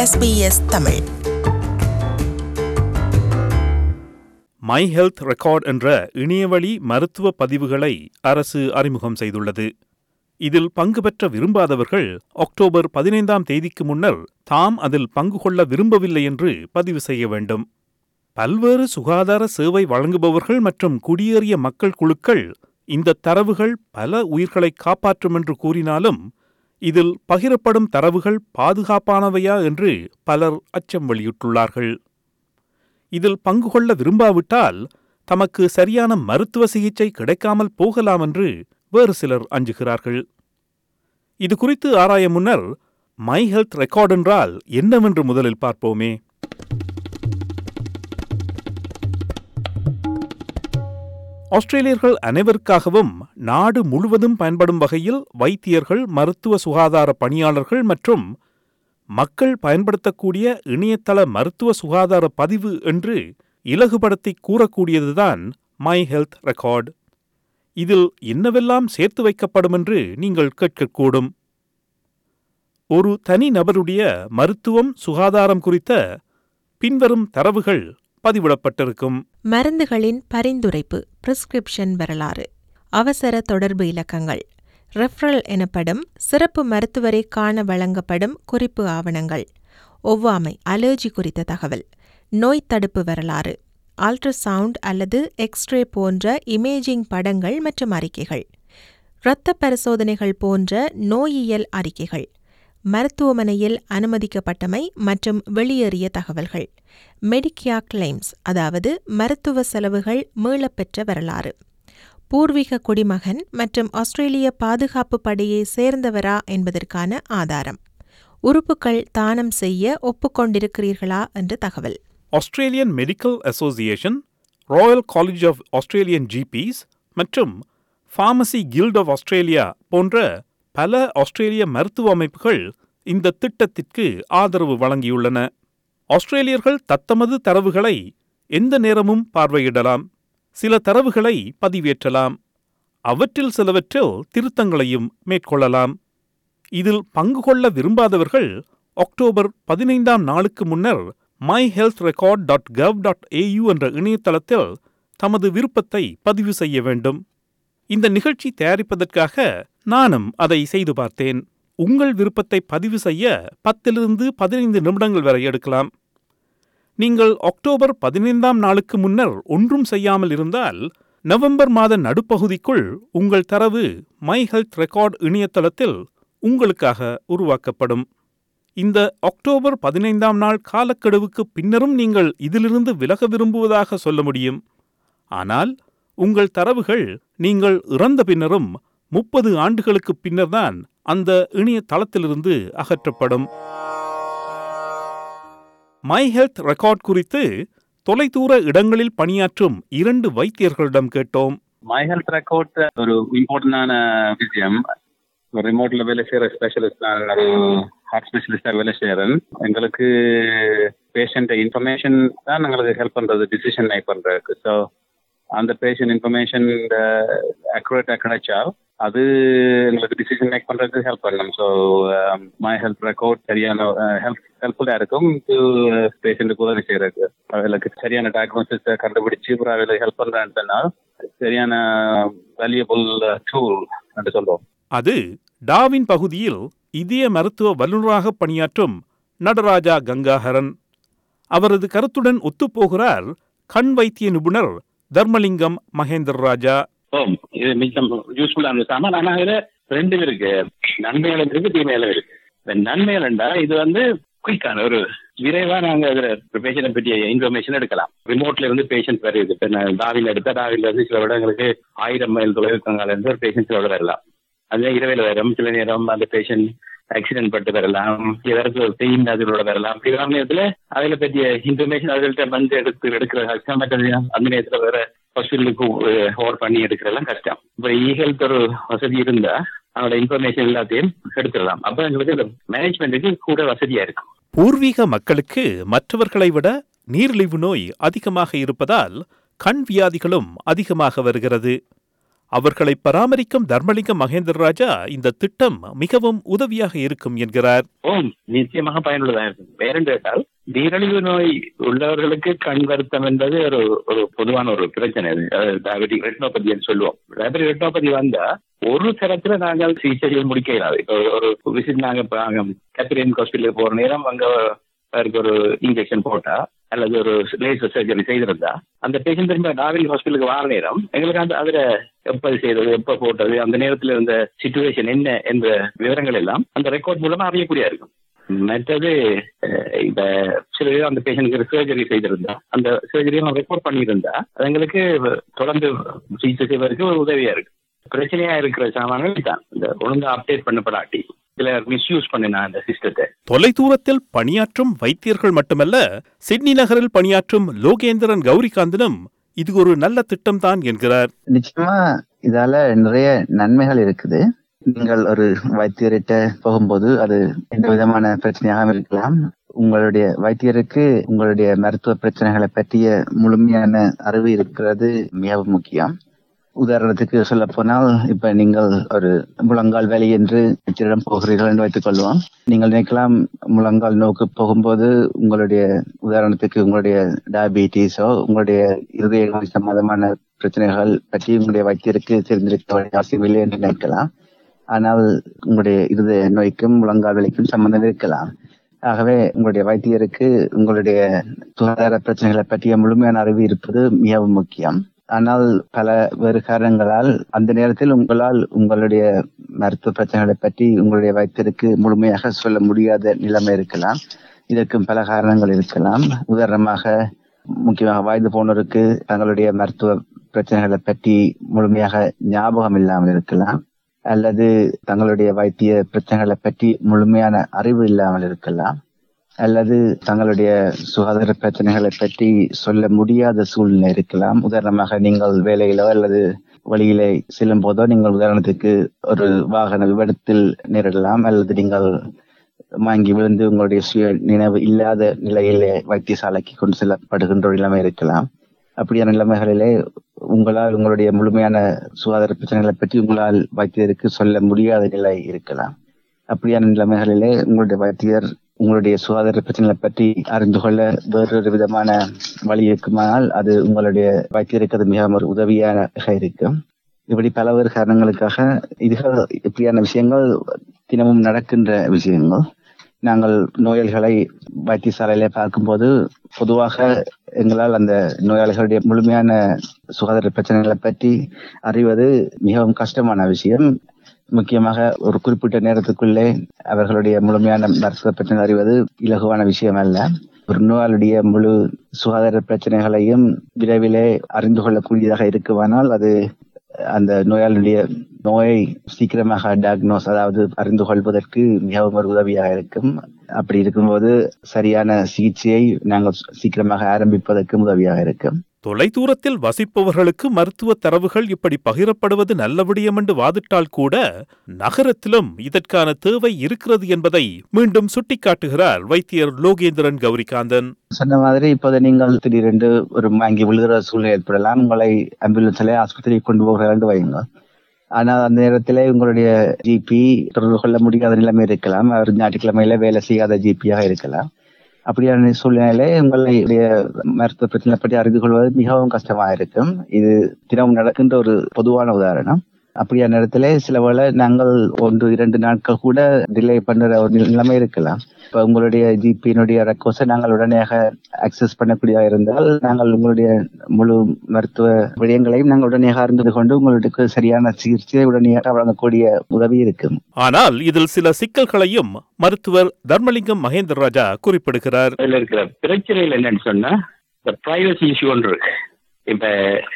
SBS Tamil my health record என்ற இணையவழி மருத்துவ பதிவுகளை அரசு அறிமுகம் செய்துள்ளது இதில் பங்கு பெற்ற விரும்பாதவர்கள் அக்டோபர் பதினைந்தாம் தேதிக்கு முன்னர் தாம் அதில் பங்கு கொள்ள விரும்பவில்லை என்று பதிவு செய்ய வேண்டும் பல்வேறு சுகாதார சேவை வழங்குபவர்கள் மற்றும் குடியேறிய மக்கள் குழுக்கள் இந்த தரவுகள் பல உயிர்களை காப்பாற்றும் என்று கூறினாலும் இதில் பகிரப்படும் தரவுகள் பாதுகாப்பானவையா என்று பலர் அச்சம் வெளியிட்டுள்ளார்கள் இதில் பங்கு கொள்ள விரும்பாவிட்டால் தமக்கு சரியான மருத்துவ சிகிச்சை கிடைக்காமல் போகலாம் என்று வேறு சிலர் அஞ்சுகிறார்கள் இது குறித்து ஆராய முன்னர் மை ஹெல்த் ரெக்கார்ட் என்றால் என்னவென்று முதலில் பார்ப்போமே ஆஸ்திரேலியர்கள் அனைவருக்காகவும் நாடு முழுவதும் பயன்படும் வகையில் வைத்தியர்கள் மருத்துவ சுகாதார பணியாளர்கள் மற்றும் மக்கள் பயன்படுத்தக்கூடிய இணையதள மருத்துவ சுகாதார பதிவு என்று இலகுபடுத்தி கூறக்கூடியதுதான் மை ஹெல்த் ரெக்கார்ட் இதில் என்னவெல்லாம் சேர்த்து வைக்கப்படும் என்று நீங்கள் கேட்கக்கூடும் ஒரு தனி நபருடைய மருத்துவம் சுகாதாரம் குறித்த பின்வரும் தரவுகள் பதிவிடப்பட்டிருக்கும் மருந்துகளின் பரிந்துரைப்பு பிரிஸ்கிரிப்ஷன் வரலாறு அவசர தொடர்பு இலக்கங்கள் ரெஃபரல் எனப்படும் சிறப்பு மருத்துவரை காண வழங்கப்படும் குறிப்பு ஆவணங்கள் ஒவ்வாமை அலர்ஜி குறித்த தகவல் நோய் தடுப்பு வரலாறு அல்ட்ராசவுண்ட் அல்லது எக்ஸ்ரே போன்ற இமேஜிங் படங்கள் மற்றும் அறிக்கைகள் இரத்த பரிசோதனைகள் போன்ற நோயியல் அறிக்கைகள் மருத்துவமனையில் அனுமதிக்கப்பட்டமை மற்றும் வெளியேறிய தகவல்கள் மெடிக்கியா கிளைம்ஸ் அதாவது மருத்துவ செலவுகள் மீளப்பெற்ற வரலாறு பூர்வீக குடிமகன் மற்றும் ஆஸ்திரேலிய பாதுகாப்பு படையை சேர்ந்தவரா என்பதற்கான ஆதாரம் உறுப்புகள் தானம் செய்ய ஒப்புக்கொண்டிருக்கிறீர்களா என்ற தகவல் Australian medical association royal college of Australian GPs மற்றும் ஃபார்மசி கில்ட் ஆஃப் ஆஸ்திரேலியா போன்ற பல ஆஸ்திரேலிய மருத்துவ அமைப்புகள் இந்த திட்டத்திற்கு ஆதரவு வழங்கியுள்ளன ஆஸ்திரேலியர்கள் தத்தமது தரவுகளை எந்த நேரமும் பார்வையிடலாம் சில தரவுகளை பதிவேற்றலாம் அவற்றில் சிலவற்றில் திருத்தங்களையும் மேற்கொள்ளலாம் இதில் பங்கு கொள்ள விரும்பாதவர்கள் அக்டோபர் பதினைந்தாம் நாளுக்கு முன்னர் my health record dot gov dot AU என்ற இணையதளத்தில் தமது விருப்பத்தை பதிவு செய்ய வேண்டும் இந்த நிகழ்ச்சி தயாரிப்பதற்காக நானும் அதை செய்து பார்த்தேன் உங்கள் விருப்பத்தை பதிவு செய்ய பத்திலிருந்து பதினைந்து நிமிடங்கள் வரை எடுக்கலாம் நீங்கள் அக்டோபர் பதினைந்தாம் நாளுக்கு முன்னர் ஒன்றும் செய்யாமல் இருந்தால் நவம்பர் மாத நடுப்பகுதிக்குள் உங்கள் தரவு மை ஹெல்த் ரெக்கார்ட் இணையதளத்தில் உங்களுக்காக உருவாக்கப்படும் இந்த அக்டோபர் பதினைந்தாம் நாள் காலக்கெடுவுக்கு பின்னரும் நீங்கள் இதிலிருந்து விலக விரும்புவதாக சொல்ல முடியும் ஆனால் உங்கள் தரவுகள் நீங்கள் இறந்த பின்னரும் முப்பது ஆண்டுகளுக்கு பின்னர்தான் அந்த இணையதளத்திலிருந்து அகற்றப்படும் மை ஹெல்த் ரெக்கார்ட் குறித்து தொலைதூர இடங்களில் பணியாற்றும் இரண்டு வைத்தியர்களிடம் கேட்டோம் மை ஹெல்த் ரெக்கார்ட் ஒரு இம்பார்ட்டன்டான விஷயம் ரிமோட்ல வேலை செய்யற ஸ்பெஷலிஸ்ட் நான் ஒரு ஹார்ட் ஸ்பெஷலிஸ்டா வேலை செய்யறேன் எங்களுக்கு பேஷண்ட் இன்ஃபர்மேஷன் தான் எங்களுக்கு ஹெல்ப் பண்றது டிசிஷன் மேக் பண்றதுக்கு ஸோ அந்த பேஷண்ட் இன்ஃபர்மேஷன் அக்குரேட்டா கிடைச்சா அது எங்களுக்கு டிசிஷன் மேக் பண்றதுக்கு ஹெல்ப் பண்ணும் ஸோ மை ஹெல்த் ரெக்கார்ட் சரியான ஹெல்ப் ஹெல்ப்ஃபுல்லா இருக்கும் பேஷண்ட்டுக்கு உதவி செய்யறதுக்கு அவளுக்கு சரியான டயக்னோசிஸ் கண்டுபிடிச்சு அப்புறம் அவளை ஹெல்ப் பண்றேன்னு சொன்னால் சரியான வேல்யூபிள் டூல் என்று சொல்லுவோம் அது டாவின் பகுதியில் இதய மருத்துவ வல்லுநராக பணியாற்றும் நடராஜா கங்காஹரன் அவரது கருத்துடன் ஒத்துப்போகிறார் கண் வைத்திய நிபுணர் தர்மலிங்கம் மகேந்திர ராஜா ஓ இது மிச்சம் யூஸ்ஃபுல்லான சாமான் ஆனா இதுல ரெண்டும் இருக்கு நன்மைகளும் இருக்கு தீமைகளும் இருக்கு இந்த நன்மைகள்ண்டா இது வந்து குயிக்கான ஒரு விரைவா நாங்க அதுல பேஷண்ட பற்றிய இன்ஃபர்மேஷன் எடுக்கலாம் ரிமோட்ல இருந்து பேஷண்ட் வருது இப்ப நான் டாவில் எடுத்தா டாவில் இருந்து சில இடங்களுக்கு ஆயிரம் மைல் தொலைவு இருக்காங்க இருந்து ஒரு பேஷண்ட் சில வரலாம் அதே இரவில் வரும் சில நேரம் அந்த பேஷண்ட் ஆக்சிடென்ட் பட்டு வரலாம் இதற்கு பெயின் அதிலோட வரலாம் அப்படி வர நேரத்துல அதுல பற்றிய இன்ஃபர்மேஷன் அதுகிட்ட வந்து எடுத்து எடுக்கிற கஷ்டம் மற்றது அந்த நேரத்துல வேற ஹாஸ்பிட்டலுக்கு ஹோல்ட் பண்ணி எடுக்கிறதெல்லாம் கஷ்டம் இப்ப இ ஹெல்த் ஒரு வசதி இருந்தா அவனோட இன்ஃபர்மேஷன் எல்லாத்தையும் எடுத்துடலாம் அப்ப எங்களுக்கு மேனேஜ்மெண்ட்டுக்கு கூட வசதியா இருக்கும் பூர்வீக மக்களுக்கு மற்றவர்களை விட நீரிழிவு நோய் அதிகமாக இருப்பதால் கண் வியாதிகளும் அதிகமாக வருகிறது அவர்களை பராமரிக்கும் தர்மலிங்கம் மகேந்திர ராஜா இந்த திட்டம் மிகவும் உதவியாக இருக்கும் என்கிறார் ஓம் நிச்சயமாக பயனுள்ளதாக இருக்கும் வேறென்று கேட்டால் நீரிழிவு நோய் உள்ளவர்களுக்கு கண் வருத்தம் என்பது ஒரு ஒரு பொதுவான ஒரு பிரச்சனை அது டயபெட்டிக் ரெட்டினோபதின்னு சொல்லுவோம் டயபெட்டிக் ரெட்டினோபதி வந்தா ஒரு தரத்துல நாங்கள் சிகிச்சைகள் முடிக்க இயலாது இப்போ ஒரு விசிட் நாங்க இப்போ நாங்க கேத்ரின் ஹாஸ்பிட்டலுக்கு போற நேரம் அங்க அவருக்கு ஒரு இன்ஜெக்ஷன் போட்டா அல்லது ஒரு லேசர் சர்ஜரி செய்திருந்தா அந்த பேஷண்ட் திரும்ப நாகரிக ஹாஸ்பிட்டலுக்கு வர நேரம் எங்களுக்கு அந்த அதுல எப்ப செய்தது எப்ப போட்டது அந்த நேரத்துல இருந்த சுச்சுவேஷன் என்ன என்ற விவரங்கள் எல்லாம் அந்த ரெக்கார்ட் மூலமா அறியக்கூடிய இருக்கும் மற்றது அஹ், இப்ப சில பேர் அந்த பேஷண்ட்க்கு சர்ஜரி செய்திருந்தா அந்த சர்ஜரியும் ரெக்கார்ட் பண்ணியிருந்தா அது எங்களுக்கு தொடர்ந்து சிகிச்சை செய்வதற்கு ஒரு உதவியா இருக்கு பிரச்சனையா இருக்கிற சாமான்கள் தான் இந்த ஒழுங்கா அப்டேட் பண்ணப்படாட்டி சிலர் மிஸ்யூஸ் பண்ணினா அந்த சிஸ்டத்தை தொலைதூரத்தில் பணியாற்றும் வைத்தியர்கள் மட்டுமல்ல சிட்னி நகரில் பணியாற்றும் லோகேந்திரன் கௌரிகாந்தனும் இது ஒரு நல்ல திட்டம்தான் என்கிறார் நிச்சயமா இதால நிறைய நன்மைகள் இருக்குது நீங்கள் ஒரு வைத்தியர்கிட்ட போகும்போது அது எந்த விதமான பிரச்சனையாக இருக்கலாம் உங்களுடைய வைத்தியருக்கு உங்களுடைய மருத்துவ பிரச்சனைகளை பற்றிய முழுமையான அறிவு இருக்கிறது மிகவும் முக்கியம் உதாரணத்துக்கு சொல்ல போனால் இப்ப நீங்கள் ஒரு முழங்கால் வலி என்று வைத்தியரிடம் போகிறீர்கள் என்று வைத்துக் கொள்வோம் நீங்கள் நினைக்கலாம் முழங்கால் நோக்கு போகும்போது உங்களுடைய உதாரணத்துக்கு உங்களுடைய டயபிட்டிஸோ உங்களுடைய இருதய நோய் சம்பந்தமான பிரச்சனைகள் பற்றி உங்களுடைய வைத்தியருக்கு தெரிந்திருக்க வேண்டிய அவசியம் இல்லை என்று நினைக்கலாம் ஆனால் உங்களுடைய இருதய நோய்க்கும் முழங்கால் வலிக்கும் சம்பந்தம் இருக்கலாம் ஆகவே உங்களுடைய வைத்தியருக்கு உங்களுடைய சுகாதார பிரச்சனைகளை பற்றிய முழுமையான அறிவு இருப்பது மிகவும் முக்கியம் ஆனால் பல வேறு காரணங்களால் அந்த நேரத்தில் உங்களால் உங்களுடைய மருத்துவ பிரச்சனைகளை பற்றி உங்களுடைய வைத்தியருக்கு முழுமையாக சொல்ல முடியாத நிலைமை இருக்கலாம் இதற்கும் பல காரணங்கள் இருக்கலாம் உதாரணமாக முக்கியமாக வயது போனோருக்கு தங்களுடைய மருத்துவ பிரச்சனைகளை பற்றி முழுமையாக ஞாபகம் இல்லாமல் இருக்கலாம் அல்லது தங்களுடைய வைத்திய பிரச்சனைகளை பற்றி முழுமையான அறிவு இல்லாமல் இருக்கலாம் அல்லது தங்களுடைய சுகாதார பிரச்சனைகளை பற்றி சொல்ல முடியாத சூழ்நிலை இருக்கலாம் உதாரணமாக நீங்கள் வேலையிலோ அல்லது வழியிலே செல்லும் போதோ நீங்கள் உதாரணத்துக்கு ஒரு வாகன விபத்தில் நேரிடலாம் அல்லது நீங்கள் வாங்கி விழுந்து உங்களுடைய சுய நினைவு இல்லாத நிலையிலே வைத்தியசாலைக்கு கொண்டு செல்லப்படுகின்ற ஒரு நிலைமை இருக்கலாம் அப்படியான நிலைமைகளிலே உங்களால் உங்களுடைய முழுமையான சுகாதார பிரச்சனைகளை பற்றி உங்களால் வைத்தியருக்கு சொல்ல முடியாத நிலை இருக்கலாம் அப்படியான நிலைமைகளிலே உங்களுடைய வைத்தியர் உங்களுடைய சுகாதார பிரச்சனைகளை பற்றி அறிந்து கொள்ள வேறொரு விதமான வழி இருக்குமானால் அது உங்களுடைய வைத்தியருக்கு அது மிகவும் ஒரு உதவியாக இருக்கும் இப்படி பலவேறு காரணங்களுக்காக இதுகள் இப்படியான விஷயங்கள் தினமும் நடக்கின்ற விஷயங்கள் நாங்கள் நோயாளிகளை வைத்தியசாலையில பார்க்கும்போது பொதுவாக எங்களால் அந்த நோயாளிகளுடைய முழுமையான சுகாதார பிரச்சனைகளை பற்றி அறிவது மிகவும் கஷ்டமான விஷயம் முக்கியமாக ஒரு குறிப்பிட்ட நேரத்துக்குள்ளே அவர்களுடைய முழுமையான மருத்துவ பிரச்சனை அறிவது இலகுவான விஷயம் அல்ல ஒரு நோயாளுடைய முழு சுகாதார பிரச்சனைகளையும் விரைவிலே அறிந்து கொள்ளக்கூடியதாக இருக்குமானால் அது அந்த நோயாளியுடைய நோயை சீக்கிரமாக டயக்னோஸ் அதாவது அறிந்து கொள்வதற்கு மிகவும் ஒரு உதவியாக இருக்கும் அப்படி இருக்கும்போது சரியான சிகிச்சையை நாங்கள் சீக்கிரமாக ஆரம்பிப்பதற்கு உதவியாக இருக்கும் தொலைதூரத்தில் வசிப்பவர்களுக்கு மருத்துவ தரவுகள் இப்படி பகிரப்படுவது நல்ல விடயம் என்று வாதிட்டால் கூட நகரத்திலும் இதற்கான தேவை இருக்கிறது என்பதை மீண்டும் சுட்டிக்காட்டுகிறார் வைத்தியர் லோகேந்திரன் கௌரிகாந்தன் சொன்ன மாதிரி இப்போது நீங்கள் திடீரென்று ஒரு வாங்கி விழுகிற சூழ்நிலை ஏற்படலாம் உங்களை ஆம்புலன்ஸ்ல ஆஸ்பத்திரிக்கு கொண்டு போகிறார்கள் வைங்க ஆனால் அந்த நேரத்திலே உங்களுடைய ஜிபி தொடர்பு கொள்ள முடியாத நிலைமை இருக்கலாம் அவர் ஞாயிற்றுக்கிழமையில வேலை செய்யாத ஜிபியாக இருக்கலாம் அப்படியான சூழ்நிலையிலே உங்களுடைய மருத்துவ பிரச்சனை பற்றி அறிந்து கொள்வது மிகவும் கஷ்டமா இருக்கும் இது தினமும் நடக்கின்ற ஒரு பொதுவான உதாரணம் அப்படியான நேரத்திலே சில வேளை நாங்கள் ஒன்று இரண்டு நாட்கள் கூட டிலே பண்ணுற ஒரு நிலைமை இருக்கலாம் இப்ப உங்களுடைய ஜிபியினுடைய ரெக்வஸ்டை நாங்கள் உடனடியாக அக்சஸ் பண்ணக்கூடியதாக இருந்தால் நாங்கள் உங்களுடைய முழு மருத்துவ விடயங்களையும் நாங்கள் உடனடியாக அறிந்து கொண்டு உங்களுக்கு சரியான சிகிச்சையை உடனடியாக வழங்கக்கூடிய உதவி இருக்கும் ஆனால் இதில் சில சிக்கல்களையும் மருத்துவர் தர்மலிங்கம் மகேந்திர ராஜா குறிப்பிடுகிறார் அதுல இருக்கிற பிரச்சனைகள் என்னன்னு சொன்னா இந்த பிரைவசி இஷ்யூ ஒன்று இருக்கு இப்ப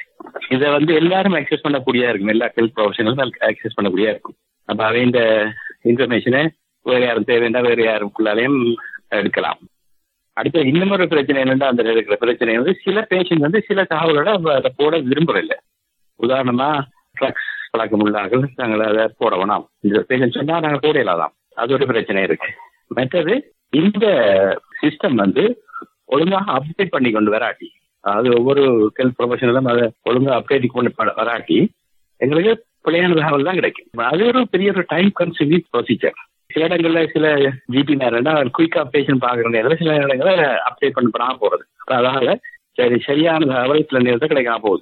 இதை வந்து எல்லாரும் அக்சஸ் பண்ணக்கூடியதா இருக்கும் எல்லா ஹெல்த் ப்ரொஃபஷனலும் அக்சஸ் பண்ணக்கூடியதா இருக்கும் அப்ப அவன் இந்த இன்ஃபர்மேஷனை வேற யாரும் தேவைன்னா வேற யாருக்குள்ளாலையும் எடுக்கலாம் அடுத்த இன்னும் ஒரு பிரச்சனை என்னன்னா அந்த இருக்கிற பிரச்சனை வந்து சில பேஷண்ட் வந்து சில தகவலோட அதை போட விரும்புறதில்ல உதாரணமா ட்ரக்ஸ் பழக்கம் உள்ளார்கள் நாங்கள் அதை போட வேணாம் இந்த பேஷண்ட் சொன்னா நாங்கள் போட இல்லாதான் அது ஒரு பிரச்சனை இருக்கு மற்றது இந்த சிஸ்டம் வந்து ஒழுங்காக அப்டேட் பண்ணி கொண்டு வராட்டி அதாவது ஒவ்வொரு ஹெல்த் ப்ரொஃபஷனலும் அதை ஒழுங்கா அப்டேட் கொண்டு ப- வராட்டி எங்களுக்கு பிழையான தகவல் தான் கிடைக்கும் அது ஒரு பெரிய ஒரு டைம் கன்சூமிங் ப்ரொசீஜர் சில இடங்கள்ல சில ஜிபி நேரம் குயிக்கா பேஷண்ட் பாக்குற நேரத்தில் சில இடங்களில் அப்டேட் பண்ண பண்ணாம போறது அப்ப அதனால சரி சரியான தகவல் சில நேரத்தில் கிடைக்காம போகுது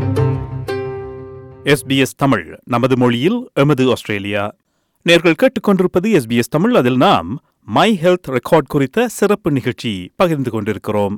எஸ்பிஎஸ் தமிழ் நமது மொழியில் எமது ஆஸ்திரேலியா நேர்கள் கேட்டுக்கொண்டிருப்பது எஸ்பிஎஸ் தமிழ் அதில் நாம் மை ஹெல்த் ரெக்கார்ட் குறித்த சிறப்பு நிகழ்ச்சி பகிர்ந்து கொண்டிருக்கிறோம்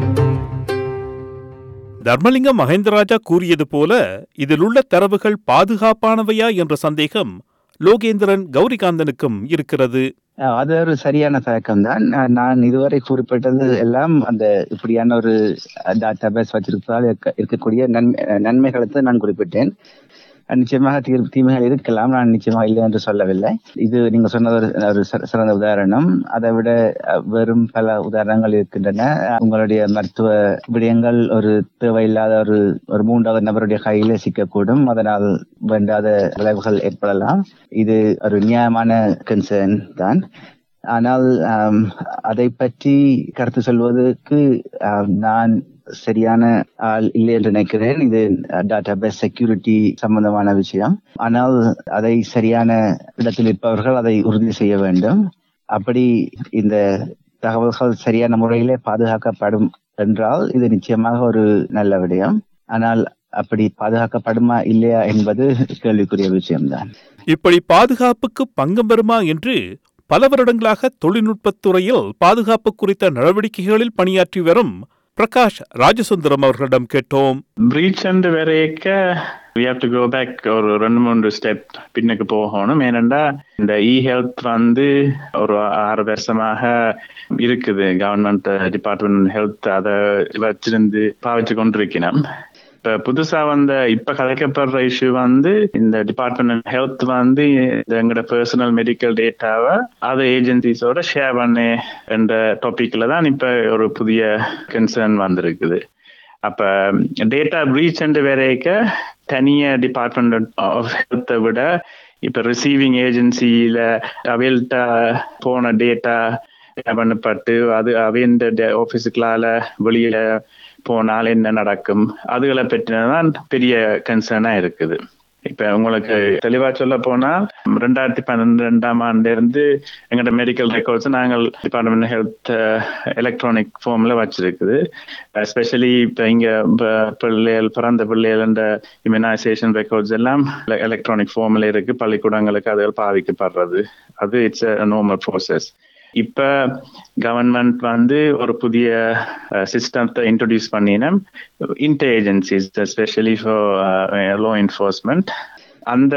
தர்மலிங்கம் மகேந்திரராஜா கூறியது போல இதில் உள்ள தரவுகள் பாதுகாப்பானவையா என்ற சந்தேகம் லோகேந்திரன் கௌரிகாந்தனுக்கும் இருக்கிறது அஹ் அது ஒரு சரியான தயக்கம் தான் நான் இதுவரை குறிப்பிட்டது எல்லாம் அந்த இப்படியான ஒரு டாட்டா பேஸ் வச்சிருப்பதால் இருக்க- இருக்கக்கூடிய நன்மை நன்மைகளுக்கு நான் குறிப்பிட்டேன் அஹ் நிச்சயமாக தீ தீமைகள் இருக்கலாம் நான் நிச்சயமாக இல்லை என்று சொல்லவில்லை இது நீங்க சொன்னது ஒரு ஒரு சிற- சிறந்த உதாரணம் அதை விட அஹ், வெறும் பல உதாரணங்கள் இருக்கின்றன அஹ், உங்களுடைய மருத்துவ விடயங்கள் ஒரு தேவையில்லாத ஒரு ஒரு மூன்றாவது நபருடைய கையிலே சிக்கக்கூடும் அதனால் வேண்டாத விளைவுகள் ஏற்படலாம் இது ஒரு நியாயமான கன்சர்ன் தான் ஆனால் ஆம், அதை பற்றி கருத்து சொல்வதற்கு ஆம், நான் சரியான ஆள் இல்லை என்று நினைக்கிறேன் இது டாட்டா பேஸ் செக்யூரிட்டி சம்பந்தமான விஷயம் ஆனால் அதை சரியான இடத்தில் இருப்பவர்கள் அதை உறுதி செய்ய வேண்டும் அப்படி இந்த தகவல்கள் சரியான முறையிலே பாதுகாக்கப்படும் என்றால் இது நிச்சயமாக ஒரு நல்ல விடயம் ஆனால் அப்படி பாதுகாக்கப்படுமா இல்லையா என்பது கேள்விக்குரிய விஷயம்தான் இப்படி பாதுகாப்புக்கு பங்கம் வருமா என்று பல வருடங்களாக தொழில்நுட்பத் துறையில் பாதுகாப்பு குறித்த நடவடிக்கைகளில் பணியாற்றி வரும் பிரகாஷ் ராஜசுந்தரம் அவர்களிடம் கேட்டோம் பிரீச் அண்ட் வரைக்க we have to go back ஒரு ரெண்டு மூன்று ஸ்டெப் பின்னுக்கு போகணும் ஏனென்றா இந்த இ ஹெல்த் வந்து ஒரு ஆறு வருஷமாக இருக்குது கவர்மெண்ட் டிபார்ட்மெண்ட் ஹெல்த் அதை வச்சிருந்து பாவிச்சு கொண்டிருக்கிறோம் இப்ப புதுசா வந்த இப்ப கதைக்கப்படுற இஷ்யூ வந்து இந்த டிபார்ட்மெண்ட் ஹெல்த் வந்து இந்த எங்களோட பர்சனல் மெடிக்கல் டேட்டாவை அது ஏஜென்சிஸோட ஷேர் பண்ணு என்ற டாபிக்ல தான் இப்ப ஒரு புதிய கன்சர்ன் வந்திருக்குது அப்ப டேட்டா பிரீச் என்று வரைக்க தனிய டிபார்ட்மெண்ட் ஆஃப் ஹெல்த்தை விட இப்ப ரிசீவிங் ஏஜென்சியில அவைல்ட்ட போன டேட்டா பண்ணப்பட்டு அது அவைந்த ஆபீஸுக்களால வெளியில போனால் என்ன நடக்கும் அதுகளை பற்றினதான் பெரிய கன்சர்னா இருக்குது இப்ப உங்களுக்கு தெளிவா சொல்ல போனா ரெண்டாயிரத்தி பன்னிரெண்டாம் ஆண்டுல இருந்து எங்களோட மெடிக்கல் ரெக்கார்ட்ஸ் நாங்கள் டிபார்ட்மெண்ட் ஹெல்த் எலக்ட்ரானிக் ஃபார்ம்ல வச்சிருக்குது எஸ்பெஷலி இப்ப இங்க ப- பிள்ளைகள் பிறந்த பிள்ளைகள் என்ற இம்யூனைசேஷன் ரெக்கார்ட்ஸ் எல்லாம் எலக்ட்ரானிக் ஃபார்ம்ல இருக்கு பள்ளிக்கூடங்களுக்கு அதுகள் பாவிக்கப்படுறது அது இட்ஸ் நார்மல் ப்ராசஸ் இப்ப கவர்மெண்ட் வந்து ஒரு புதிய சிஸ்டத்தை இன்ட்ரடியூஸ் பண்ணினோம் inter agencies especially for law enforcement அந்த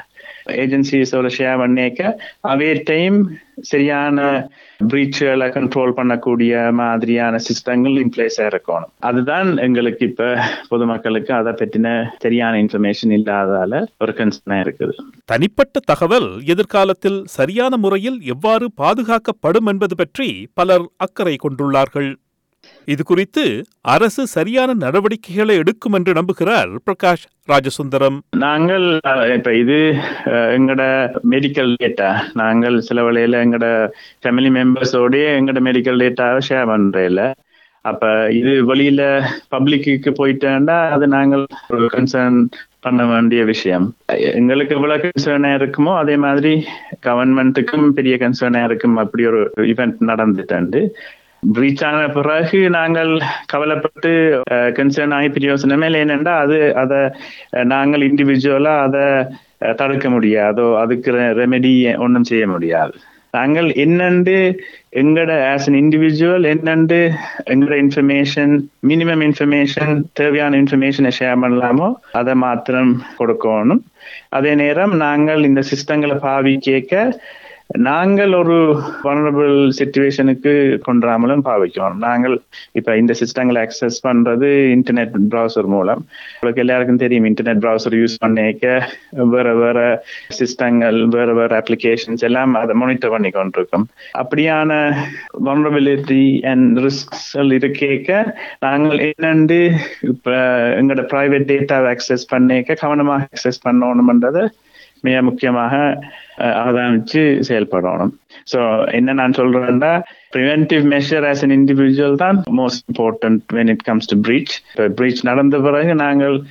ஏஜென்சிஸோட ஷேர் பண்ணிக்க அவே டைம் சரியான பிரீச்சுகளை கண்ட்ரோல் பண்ணக்கூடிய மாதிரியான சிஸ்டங்கள் இன்பிளேஸா இருக்கணும் அதுதான் எங்களுக்கு இப்ப பொதுமக்களுக்கு அதை பற்றின சரியான இன்ஃபர்மேஷன் இல்லாதால ஒரு கன்சர்னா இருக்குது தனிப்பட்ட தகவல் எதிர்காலத்தில் சரியான முறையில் எவ்வாறு பாதுகாக்கப்படும் என்பது பற்றி பலர் அக்கறை கொண்டுள்ளார்கள் இது குறித்து அரசு சரியான நடவடிக்கைகளை எடுக்கும் என்று நம்புகிறார் பிரகாஷ் ராஜசுந்தரம் நாங்கள் அஹ், இப்ப இது அஹ், எங்கட மெடிக்கல் டேட்டா நாங்கள் சில வேளையில எங்கட ஃபேமிலி மெம்பர்ஸோடய எங்கட மெடிக்கல் டேட்டாவை ஷேர் பண்றேல அப்ப இது வெளியில பப்ளிக்கு போயிட்டேன்னா அது நாங்கள் ஒரு கன்சர்ன் பண்ண வேண்டிய விஷயம் எங்களுக்கு எவ்வளவு கன்சர்னா இருக்குமோ அதே மாதிரி கவர்மெண்ட்டுக்கும் பெரிய கன்சர்னா இருக்கும் அப்படி ஒரு இவெண்ட் நடந்துட்டாண்டு பிரீச் ஆன பிறகு நாங்கள் கவலைப்பட்டு கன்சர்ன் ஆகி பிரயோசனமே இல்லை ஏனென்றா அது அதை நாங்கள் இண்டிவிஜுவலா அதை அஹ், தடுக்க முடியாதோ அதுக்கு ரெமெடி ஒன்றும் செய்ய முடியாது நாங்கள் என்னண்டு எங்கட ஆஸ் அன் இண்டிவிஜுவல் என்னண்டு எங்கட இன்ஃபர்மேஷன் மினிமம் இன்ஃபர்மேஷன் தேவையான இன்ஃபர்மேஷனை ஷேர் பண்ணலாமோ அதை மாத்திரம் கொடுக்கணும் அதே நேரம் நாங்கள் இந்த சிஸ்டங்களை பாவி கேட்க நாங்கள் ஒரு வனரபிள் சுச்சுவேஷனுக்கு கொண்டாமலும் பாவிக்கணும் நாங்கள் இப்ப இந்த சிஸ்டங்களை அக்சஸ் பண்றது இன்டர்நெட் ப்ரௌசர் மூலம் உங்களுக்கு எல்லாருக்கும் தெரியும் இன்டர்நெட் ப்ரௌசர் யூஸ் பண்ணிக்க வேற வேற சிஸ்டங்கள் வேற வேற அப்ளிகேஷன்ஸ் எல்லாம் அதை மானிட்டர் பண்ணி கொண்டிருக்கோம் அப்படியான வனரபிலிட்டி அண்ட் ரிஸ்க்ஸ் இருக்கேக்க நாங்கள் என்னண்டு இப்ப எங்களோட பிரைவேட் டேட்டாவை அக்சஸ் பண்ணிக்க கவனமாக அக்சஸ் பண்ணணும்ன்றதை மிக முக்கியமாக அஹ், அவதானிச்சு செயல்படணும் ஸோ என்ன நான் சொல்றேன்னா preventive measure as an individual தான் most important when it comes to breach breach நடந்த பிறகு நாங்கள்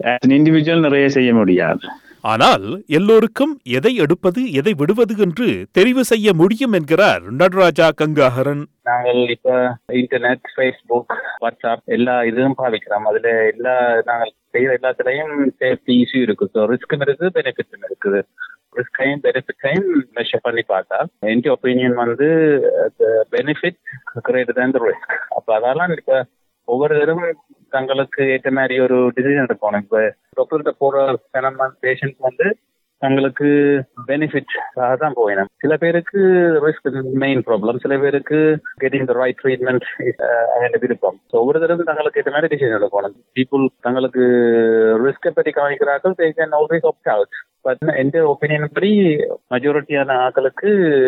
இண்டிவிஜுவல் நிறைய செய்ய முடியாது ஆனால் எல்லோருக்கும் எதை எடுப்பது எதை விடுவது என்று தெரிவு செய்ய முடியும் என்கிறார் நடராஜா கங்காஹரன் நாங்கள் இப்ப இன்டர்நெட் ஃபேஸ்புக் வாட்ஸ்அப் எல்லா இதுவும் பாவிக்கிறோம் அதுல எல்லா நாங்கள் செய்யற எல்லாத்துலயும் சேஃப்டி இஷ்யூ இருக்கு ஸோ ரிஸ்க்கும் இருக்குது பெனிஃபிட்டும் இருக்குது ரிஸ்கையும் பெனிஃபிட்டையும் மெஷர் பண்ணி பார்த்தா என் ஒப்பீனியன் வந்து benefit greater than the risk அப்ப அதெல்லாம் இப்ப ஒவ்வொருத்தரும் தங்களுக்கு ஏற்ற மாதிரி ஒரு டிசிஷன் எடுக்கணும் இப்ப டாக்டர்கிட்ட போற பெனமன் பேஷண்ட் வந்து தங்களுக்கு பெனிஃபிட் தான் போயிடும் சில பேருக்கு ரிஸ்க் மெயின் ப்ராப்ளம் சில பேருக்கு கெட்டிங் த ரைட் ட்ரீட்மெண்ட் விருப்பம் ஸோ ஒவ்வொரு தடவை தங்களுக்கு ஏற்ற மாதிரி டிசிஷன் எடுக்கணும் பீப்புள் தங்களுக்கு ரிஸ்கை பற்றி கவனிக்கிறார்கள் they can always opt out but எந்த ஒப்பீனியன் படி மெஜாரிட்டியான ஆட்களுக்கு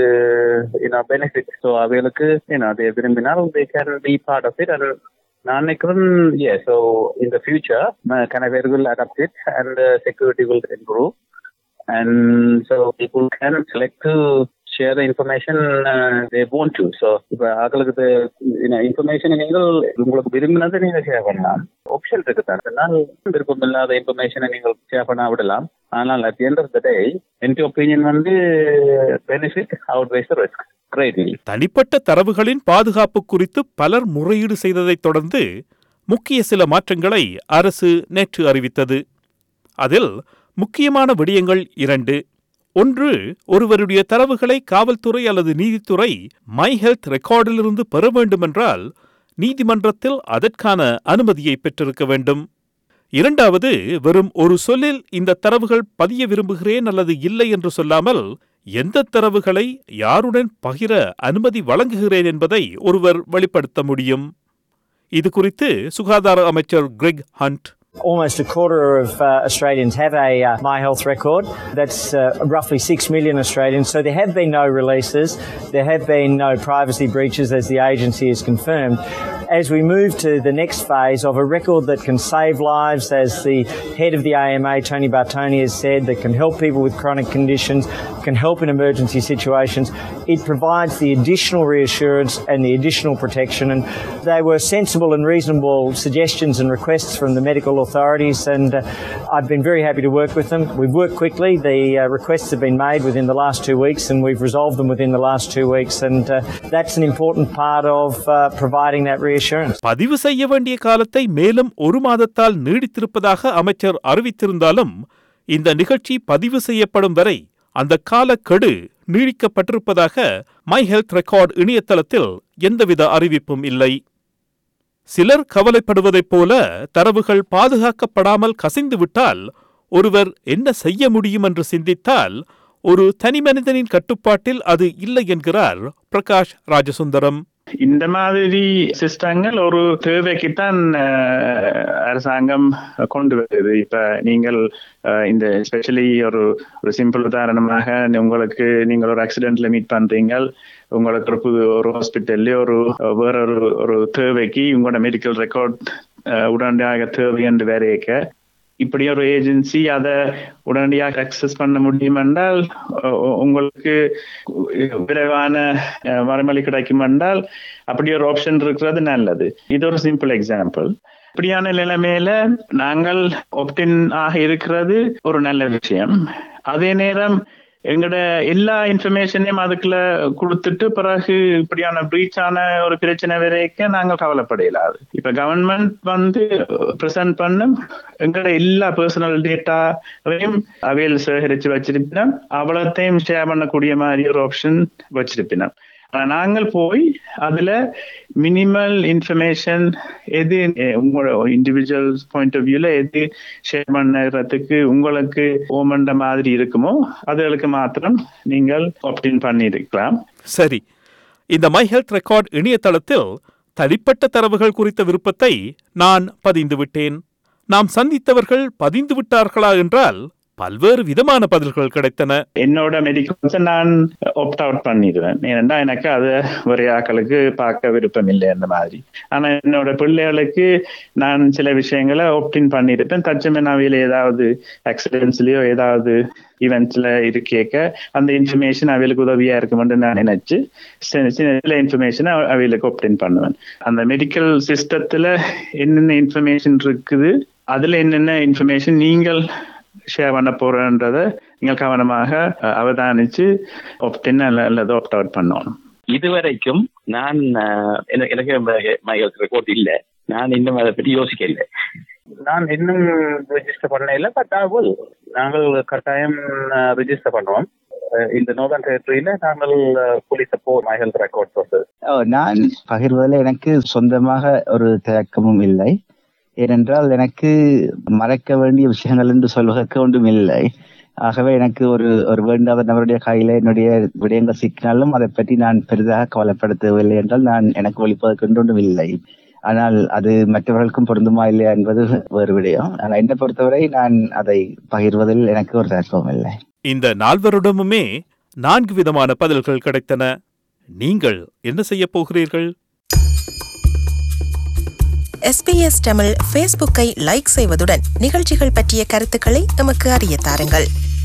பெனிஃபிட் ஸோ அவைகளுக்கு அதை விரும்பினால் they can be part of it and நான் நினைக்கிறேன் uh so in the future கன பேர் will adapt it and security will improve and so people can select to share the information uh, they want to. So இப்போ ஆக்களுக்கு information நீங்கள் உங்களுக்கு விரும்பினதை நீங்க share பண்ணலாம் ஆப்ஷன் இருக்கு தான் அதனால் விருப்பம் இல்லாத இன்ஃபர்மேஷனை நீங்கள் ஷேர் பண்ண விடலாம் ஆனால் at end of the day என் ஒப்பீனியன் வந்து benefit outweighs risk greatly தனிப்பட்ட தரவுகளின் பாதுகாப்பு குறித்து பலர் முறையீடு செய்ததைத் தொடர்ந்து முக்கிய சில மாற்றங்களை அரசு நேற்று அறிவித்தது அதில் முக்கியமான விடயங்கள் இரண்டு ஒன்று ஒருவருடைய தரவுகளை காவல்துறை அல்லது நீதித்துறை மை ஹெல்த் ரெக்கார்டிலிருந்து பெற வேண்டுமென்றால் நீதிமன்றத்தில் அதற்கான அனுமதியை பெற்றிருக்க வேண்டும் இரண்டாவது வெறும் ஒரு சொல்லில் இந்த தரவுகள் பதிய விரும்புகிறேன் அல்லது இல்லை என்று சொல்லாமல் எந்த தரவுகளை யாருடன் பகிர அனுமதி வழங்குகிறேன் என்பதை ஒருவர் வெளிப்படுத்த முடியும் இது குறித்து சுகாதார அமைச்சர் Greg Hunt Almost a quarter of uh, Australians have a uh, My Health record. That's uh, roughly 6 million Australians. So there have been no releases. There have been no privacy breaches, as the agency has confirmed. As we move to the next phase of a record that can save lives, as the head of the AMA, Tony Bartoni, has said, that can help people with chronic conditions, can help in emergency situations, it provides the additional reassurance and the additional protection. And they were sensible and reasonable suggestions and requests from the medical authorities, and uh, I've been very happy to work with them. We've worked quickly. The uh, requests have been made within the last two weeks, and we've resolved them within the last two weeks, and uh, that's an important part of uh, providing that reassurance. பதிவு செய்ய வேண்டிய காலத்தை மேலும் ஒரு மாதத்தால் நீடித்திருப்பதாக அமைச்சர் அறிவித்திருந்தாலும் இந்த நிகழ்ச்சி பதிவு செய்யப்படும் வரை அந்த காலக்கெடு நீடிக்கப்பட்டிருப்பதாக மை ஹெல்த் ரெக்கார்ட் இணையதளத்தில் எந்தவித அறிவிப்பும் இல்லை சிலர் கவலைப்படுவதைப் போல தரவுகள் பாதுகாக்கப்படாமல் கசிந்து விட்டால் ஒருவர் என்ன செய்ய முடியும் என்று சிந்தித்தால் ஒரு தனிமனிதனின் கட்டுப்பாட்டில் அது இல்லை என்கிறார் பிரகாஷ் ராஜசுந்தரம் இந்த மாதிரி சிஸ்டங்கள் ஒரு தேவைக்குத்தான் அஹ், அரசாங்கம் கொண்டு வருது இப்ப நீங்கள் அஹ், இந்த ஸ்பெஷலி ஒரு ஒரு சிம்பிள் உதாரணமாக உங்களுக்கு நீங்கள் ஒரு ஆக்சிடென்ட்ல மீட் பண்றீங்க உங்களுக்கு ஒரு புது ஒரு ஹாஸ்பிட்டல்ல ஒரு வேற ஒரு ஒரு தேவைக்கு உங்களோட மெடிக்கல் ரெக்கார்ட் உடனடியாக தேவை என்று வரையக்க இப்படி ஒரு ஏஜென்சி அதை உடனடியாக அக்சஸ் பண்ண முடியும் என்றால் அஹ், உங்களுக்கு விரைவான அஹ், மறுமொழி கிடைக்கும் என்றால் அப்படி ஒரு ஆப்ஷன் இருக்கிறது நல்லது இது ஒரு சிம்பிள் எக்ஸாம்பிள் இப்படியான நிலைமையில நாங்கள் ஒப்டின் ஆக இருக்கிறது ஒரு நல்ல விஷயம் அதே நேரம் எங்களோட எல்லா இன்ஃபர்மேஷனையும் அதுக்குள்ள கொடுத்துட்டு பிறகு இப்படியான பிரீச்சான ஒரு பிரச்சனை வரைக்கும் நாங்கள் கவலைப்படையலாது இப்ப கவர்மெண்ட் வந்து ப்ரெசென்ட் பண்ணும் எங்களோட எல்லா பர்சனல் டேட்டாவையும் அவையில் சேகரிச்சு வச்சிருப்பினோம் அவ்வளோத்தையும் ஷேர் பண்ணக்கூடிய மாதிரி ஒரு ஆப்ஷன் வச்சிருப்பினோம் ஆனா நாங்கள் போய் அதுல மினிமல் இன்ஃபர்மேஷன் எது அஹ், உங்களோட இண்டிவிஜுவல் பாயிண்ட் ஆஃப் வியூல எது ஷேர் பண்ணுறதுக்கு உங்களுக்கு ஓமண்ட மாதிரி இருக்குமோ அதுகளுக்கு மாத்திரம் நீங்கள் ஆப்டின் பண்ணியிருக்கலாம் சரி இந்த மை ஹெல்த் ரெக்கார்ட் இணையதளத்தில் தனிப்பட்ட தரவுகள் குறித்த விருப்பத்தை நான் பதிந்து விட்டேன் நாம் சந்தித்தவர்கள் பதிந்து விட்டார்களா என்றால் பல்வேறு விதமான பதில்கள் கிடைத்தன என்னோட மெடிக்கல்ஸை நான் ஆப்ட் அவுட் பண்ணிடுவேன் ஏனென்றா எனக்கு அது ஒரு ஆக்களுக்கு பார்க்க விருப்பம் இல்லை அந்த மாதிரி ஆனா என்னோட பிள்ளைகளுக்கு நான் சில விஷயங்களை ஆப்டின் பண்ணியிருப்பேன் தச்சமே அவையில் ஏதாவது ஆக்சிடென்ட்ஸ்லயோ ஏதாவது ஈவெண்ட்ஸ்ல இருக்கேக்க அந்த இன்ஃபர்மேஷன் அவைகளுக்கு உதவியா இருக்குமென்று நான் நினைச்சு சில சில இன்ஃபர்மேஷனை அவைகளுக்கு ஆப்டின் பண்ணுவேன் அந்த மெடிக்கல் சிஸ்டத்துல என்னென்ன இன்ஃபர்மேஷன் இருக்குது அதுல என்னென்ன இன்ஃபர்மேஷன் நீங்கள் ஷேர் பண்ண போறன்றத நீங்கள் கவனமாக அஹ், அவதானிச்சு ஒப்டின் அல்லது ஆப்ட் அவுட் பண்ணணும் இதுவரைக்கும் நான் அஹ், எனக்கு- எனக்கு மை ஹெல்த் ரெக்கார்ட் இல்ல நான் இன்னும் அதை பற்றி யோசிக்கல நான் இன்னும் ரெஜிஸ்டர் பண்ண இல்லை பட் ஆகுல் நாங்கள் கட்டாயம் ரெஜிஸ்டர் பண்ணுவோம் அஹ் இந்த நோர்தன் டெரிட்டரியில நாங்கள் fully support my health record process oh, நான் பகிர்வதில் எனக்கு சொந்தமாக ஒரு தயக்கமும் இல்லை ஏனென்றால் எனக்கு மறைக்க வேண்டிய விஷயங்கள் என்று சொல்வதற்கு ஒன்றும் இல்லை ஆகவே எனக்கு ஒரு ஒரு வேண்டாத நபருடைய கையில என்னுடைய விடயங்கள் சிக்கினாலும் அதை பற்றி நான் பெரிதாக கவலைப்படுத்தவில்லை என்றால் நான் எனக்கு ஒழிப்பதற்கு ஒன்றும் இல்லை ஆனால் அது மற்றவர்களுக்கும் பொருந்துமா இல்லையா என்பது வேறு விடயம் ஆனால் என்னை பொறுத்தவரை நான் அதை பகிர்வதில் எனக்கு ஒரு தயக்கமும் இல்லை இந்த நால்வரிடமுமே நான்கு விதமான பதில்கள் கிடைத்தன நீங்கள் என்ன செய்யப் போகிறீர்கள் எஸ்பிஎஸ் தமிழ் ஃபேஸ்புக்கை லைக் செய்வதுடன் நிகழ்ச்சிகள் பற்றிய கருத்துக்களை எமக்கு அறிய தாருங்கள்